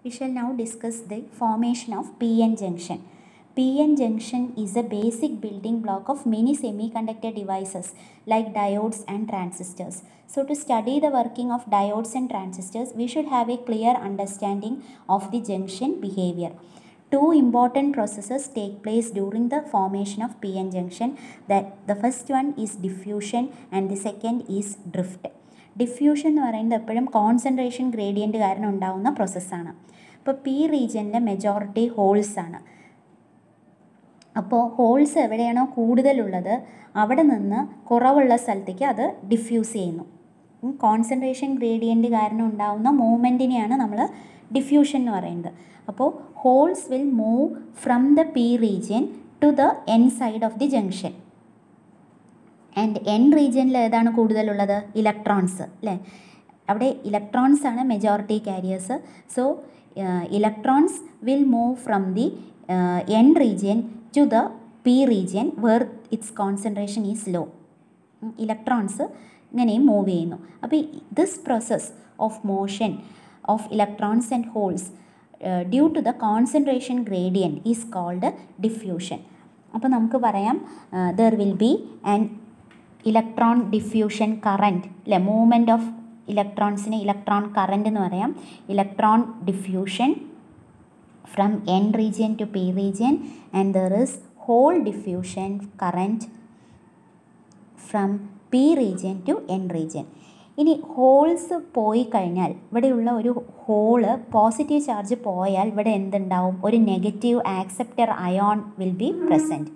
We shall now discuss the formation of PN junction. PN junction is a basic building block of many semiconductor devices like diodes and transistors. So, to study the working of diodes and transistors, we should have a clear understanding of the junction behavior. Two important processes take place during the formation of PN junction. That the first one is diffusion and the second is drift. Diffusion എന്ന് പറയുന്നത് എപ്പോഴും concentration gradient കാരണം ഉണ്ടാകുന്ന പ്രോസസ്സാണ് ഇപ്പോൾ P റീജിയനിലെ majority holes ആണ് അപ്പോൾ holes എവിടെയാണോ കൂടുതലുള്ളത് അവിടെ നിന്ന് കുറവുള്ള സ്ഥലത്തേക്ക് അത് ഡിഫ്യൂസ് ചെയ്യുന്നു കോൺസെൻട്രേഷൻ ഗ്രേഡിയൻ്റ് കാരണം ഉണ്ടാകുന്ന മൂവ്മെൻറ്റിനെയാണ് നമ്മൾ ഡിഫ്യൂഷൻ എന്ന് പറയുന്നത് അപ്പോൾ holes will move from the P region to the N side of the junction and N റീജിയനിൽ ഏതാണ് കൂടുതലുള്ളത് ഇലക്ട്രോൺസ് അല്ലേ അവിടെ ഇലക്ട്രോൺസ് ആണ് majority carriers so electrons will move from the N region to the P region where it's concentration is low electrons ഇങ്ങനെയും move ചെയ്യുന്നു അപ്പോൾ this process of motion of electrons and holes due to the concentration gradient is called diffusion അപ്പോൾ നമുക്ക് പറയാം there will be and electron diffusion current അല്ലെ movement of ഇലക്ട്രോൺസിന് electron current എന്ന് പറയാം electron diffusion from N region to P region and there is hole diffusion current from P region to N region ഇനി holes പോയി കഴിഞ്ഞാൽ ഇവിടെയുള്ള ഒരു hall positive charge പോയാൽ ഇവിടെ എന്തുണ്ടാവും ഒരു negative acceptor ion will be present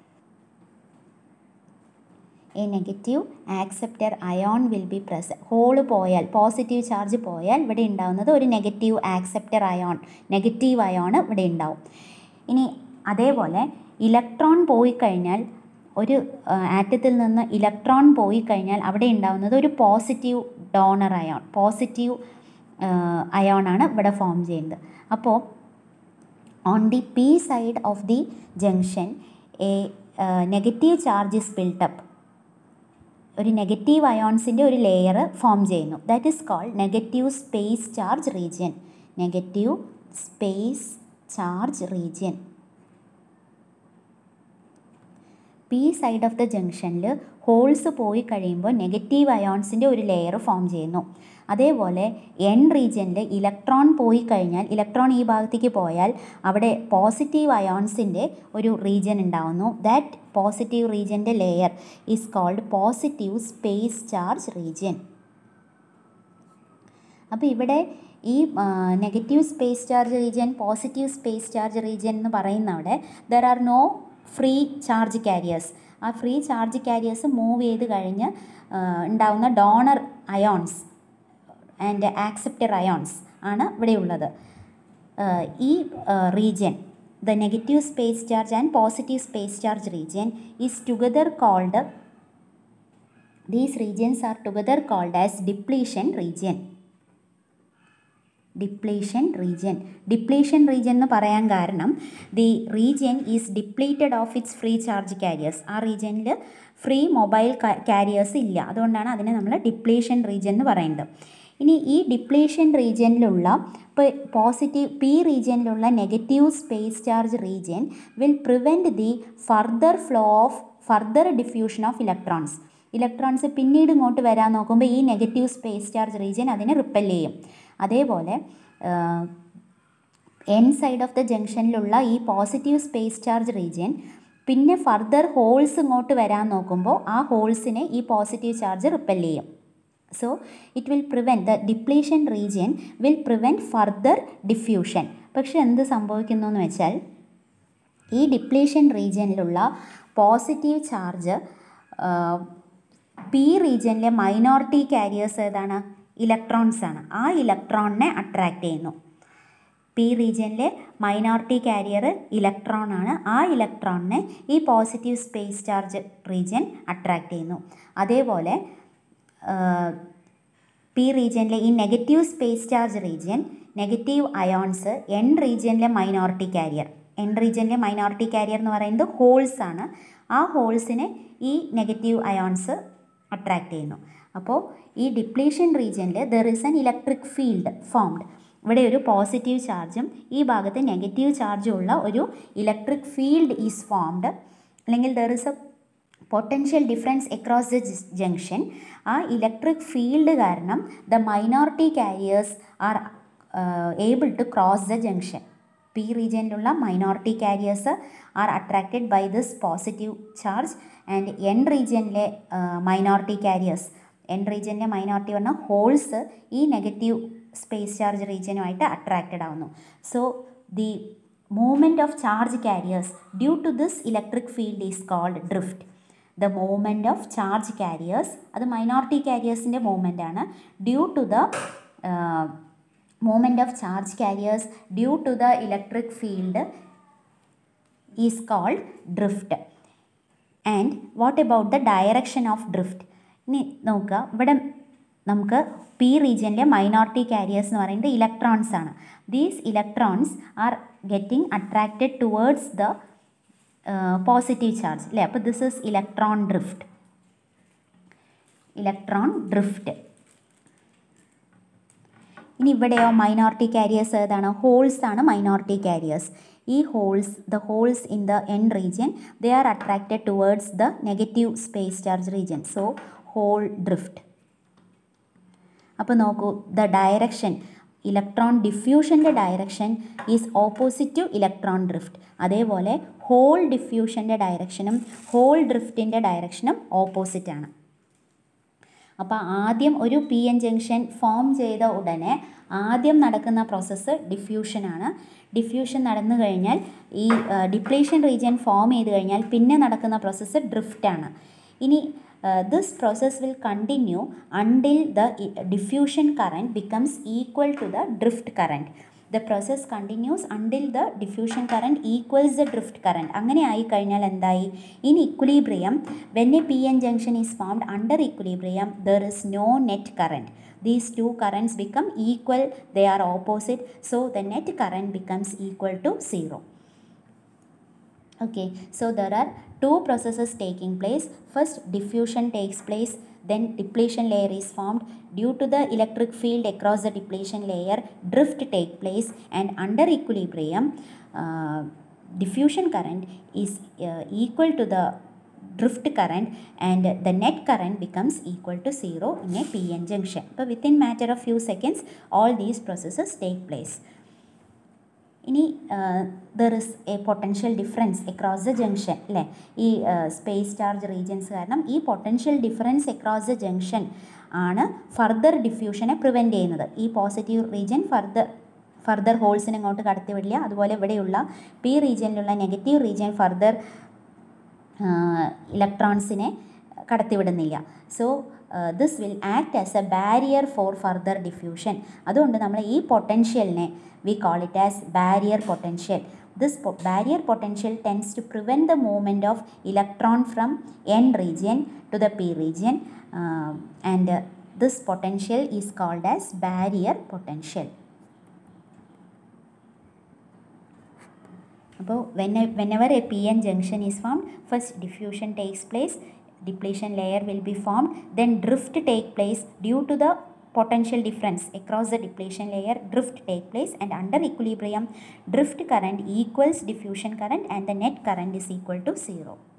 a negative acceptor ion will be present hole പോയാൽ പോസിറ്റീവ് ചാർജ് പോയാൽ ഇവിടെ ഉണ്ടാവുന്നത് ഒരു negative acceptor ion negative ion ഇവിടെ ഉണ്ടാവും ഇനി അതേപോലെ ഇലക്ട്രോൺ പോയി കഴിഞ്ഞാൽ ഒരു ആറ്റത്തിൽ നിന്ന് ഇലക്ട്രോൺ പോയി കഴിഞ്ഞാൽ അവിടെ ഉണ്ടാവുന്നത് ഒരു positive donor ion positive ion ആണ് ഇവിടെ ഫോം ചെയ്യുന്നത് അപ്പോൾ on the P side of the junction a negative charge is built up ഒരു നെഗറ്റീവ് അയോൺസിൻ്റെ ഒരു ലെയർ ഫോം ചെയ്യുന്നു that is called negative space charge region negative space charge region P side of the ജംഗ്ഷനിൽ holes പോയി കഴിയുമ്പോൾ negative അയോൺസിൻ്റെ ഒരു layer form ചെയ്യുന്നു അതേപോലെ എൻ റീജിയനിൽ ഇലക്ട്രോൺ പോയി കഴിഞ്ഞാൽ ഇലക്ട്രോൺ ഈ ഭാഗത്തേക്ക് പോയാൽ അവിടെ പോസിറ്റീവ് അയോൺസിൻ്റെ ഒരു റീജിയൻ ഉണ്ടാവുന്നു ദാറ്റ് പോസിറ്റീവ് റീജിയൻ്റെ layer is called positive space charge region അപ്പോൾ ഇവിടെ ഈ negative space charge region positive space charge region എന്ന് പറയുന്ന അവിടെ there are no free charge carriers ആ ഫ്രീ ചാർജ് കാരിയേഴ്സ് മൂവ് ചെയ്ത് കഴിഞ്ഞ് ഉണ്ടാവുന്ന donor ions and acceptor ions ആണ് ഇവിടെയുള്ളത് ഈ region the negative space charge and positive space charge region is together called these regions are together called as depletion region depletion region depletion region എന്ന് പറയാൻ കാരണം the region is depleted of its free charge carriers ആ റീജിയനിൽ free mobile careers ഇല്ല അതുകൊണ്ടാണ് അതിനെ നമ്മൾ depletion region എന്ന് പറയുന്നത് ഇനി ഈ ഡിപ്ലീഷൻ റീജിയനിലുള്ള ഇപ്പോൾ പോസിറ്റീവ് പി റീജിയനിലുള്ള negative space charge region will prevent the further flow of further diffusion of electrons electrons പിന്നീട് ഇങ്ങോട്ട് വരാൻ നോക്കുമ്പോൾ ഈ നെഗറ്റീവ് സ്പേസ് ചാർജ് റീജിയൻ അതിനെ റിപ്പൽ ചെയ്യും അതേപോലെ എൻ സൈഡ് ഓഫ് ദ ജംഗ്ഷനിലുള്ള ഈ പോസിറ്റീവ് സ്പേസ് ചാർജ് റീജിയൻ പിന്നെ ഫർദർ ഹോൾസ് ഇങ്ങോട്ട് വരാൻ നോക്കുമ്പോൾ ആ ഹോൾസിനെ ഈ പോസിറ്റീവ് ചാർജ് റിപ്പൽ ചെയ്യും so it will prevent the depletion region will prevent further diffusion പക്ഷെ എന്ത് സംഭവിക്കുന്നു എന്ന് വെച്ചാൽ ഈ ഡിപ്ലീഷൻ റീജിയനിലുള്ള പോസിറ്റീവ് ചാർജ് പി റീജിയനിലെ മൈനോറിറ്റി കാരിയേഴ്സ് ഏതാണ് ഇലക്ട്രോൺസ് ആണ് ആ ഇലക്ട്രോണിനെ അട്രാക്റ്റ് ചെയ്യുന്നു പി റീജിയനിലെ മൈനോറിറ്റി കാരിയർ ഇലക്ട്രോൺ ആണ് ആ ഇലക്ട്രോണിനെ ഈ positive space charge region attract ചെയ്യുന്നു അതേപോലെ പി റീജിയനിലെ ഈ negative space charge region negative ions N റീജിയനിലെ മൈനോറിറ്റി കാരിയർ എൻ റീജിയനിലെ മൈനോറിറ്റി കാരിയർ എന്ന് പറയുന്നത് ഹോൾസ് ആണ് ആ ഹോൾസിനെ ഈ നെഗറ്റീവ് അയോൺസ് അട്രാക്റ്റ് ചെയ്യുന്നു അപ്പോൾ ഈ ഡിപ്ലീഷൻ റീജിയനിൽ there is an electric field formed ഇവിടെ ഒരു പോസിറ്റീവ് ചാർജും ഈ ഭാഗത്ത് നെഗറ്റീവ് ചാർജും ഉള്ള ഒരു ഇലക്ട്രിക് ഫീൽഡ് ഈസ് ഫോംഡ് അല്ലെങ്കിൽ there is a potential difference across the junction ആ ഇലക്ട്രിക് ഫീൽഡ് കാരണം the minority carriers are able to cross the junction P റീജിയനിലുള്ള minority carriers are attracted by this positive charge and N റീജിയനിലെ minority carriers N റീജിയനിലെ minority പറഞ്ഞാൽ holes ഈ negative space charge റീജിയനുമായിട്ട് attracted ആവുന്നു so the movement of charge carriers due to this electric field is called drift the movement of charge carriers അത് minority കാരിയേഴ്സിൻ്റെ movement ആണ് due to the movement of charge carriers due to the electric field is called drift and what about the direction of drift ഇനി നോക്കുക ഇവിടെ നമുക്ക് P റീജിയനിലെ minority careers എന്ന് പറയുന്നത് ഇലക്ട്രോൺസ് ആണ് these electrons are getting attracted towards the positive charge അല്ലേ അപ്പോൾ this is electron drift electron drift ഇനി ഇവിടെയോ മൈനോറിറ്റി കാരിയേഴ്സ് ഏതാണ് ഹോൾസ് ആണ് മൈനോറിറ്റി കാരിയേഴ്സ് ഈ holes the holes in the N region they are attracted towards the negative space charge region so hole drift അപ്പോൾ നോക്കൂ the direction electron ഡിഫ്യൂഷൻ്റെ direction is opposite to electron drift അതേപോലെ hole ഡിഫ്യൂഷൻ്റെ ഡയറക്ഷനും hole ഡ്രിഫ്റ്റിൻ്റെ ഡയറക്ഷനും opposite ആണ് അപ്പോൾ ആദ്യം ഒരു പി എൻ ജംഗ്ഷൻ ഫോം ചെയ്ത ഉടനെ ആദ്യം നടക്കുന്ന പ്രോസസ്സ് ഡിഫ്യൂഷനാണ് ഡിഫ്യൂഷൻ നടന്നു കഴിഞ്ഞാൽ ഈ ഡിപ്ലേഷൻ റീജിയൻ ഫോം ചെയ്ത് കഴിഞ്ഞാൽ പിന്നെ നടക്കുന്ന പ്രോസസ്സ് ഡ്രിഫ്റ്റാണ് ഇനി this process will continue until the diffusion current becomes equal to the drift current the process continues until the diffusion current equals the drift current അങ്ങനെ ആയിക്കഴിഞ്ഞാൽ എന്തായി in equilibrium when a P N junction is formed under equilibrium there is no net current these two currents become equal they are opposite so the net current becomes equal to 0 okay so there are two processes taking place first diffusion takes place then depletion layer is formed due to the electric field across the depletion layer drift take place and under equilibrium uh, diffusion current is uh, equal to the drift current and the net current becomes equal to 0 in a PN junction. But within matter of few seconds all these processes take place. ഇനി there is a potential difference across the junction അല്ലേ ഈ space charge regions കാരണം ഈ potential difference across the junction ആണ് further ഡിഫ്യൂഷനെ prevent ചെയ്യുന്നത് ഈ positive region further further ഹോൾസിനെ അങ്ങോട്ട് കടത്തിവിടില്ല അതുപോലെ ഇവിടെയുള്ള പി റീജിയനിലുള്ള നെഗറ്റീവ് റീജിയൻ ഫർദർ ഇലക്ട്രോൺസിനെ കടത്തിവിടുന്നില്ല so this will act as a barrier for further diffusion അതുകൊണ്ട് നമ്മൾ ഈ പൊട്ടൻഷ്യലിനെ we call it as barrier potential this barrier potential tense to prevent the movement of electron from N region to the P region and this potential is called as barrier potential അപ്പോൾ when whenever a PN junction is formed, first diffusion takes place, depletion layer will be formed, then drift take place due to the potential difference across the depletion layer, drift take place and under equilibrium, drift current equals diffusion current and the net current is equal to 0.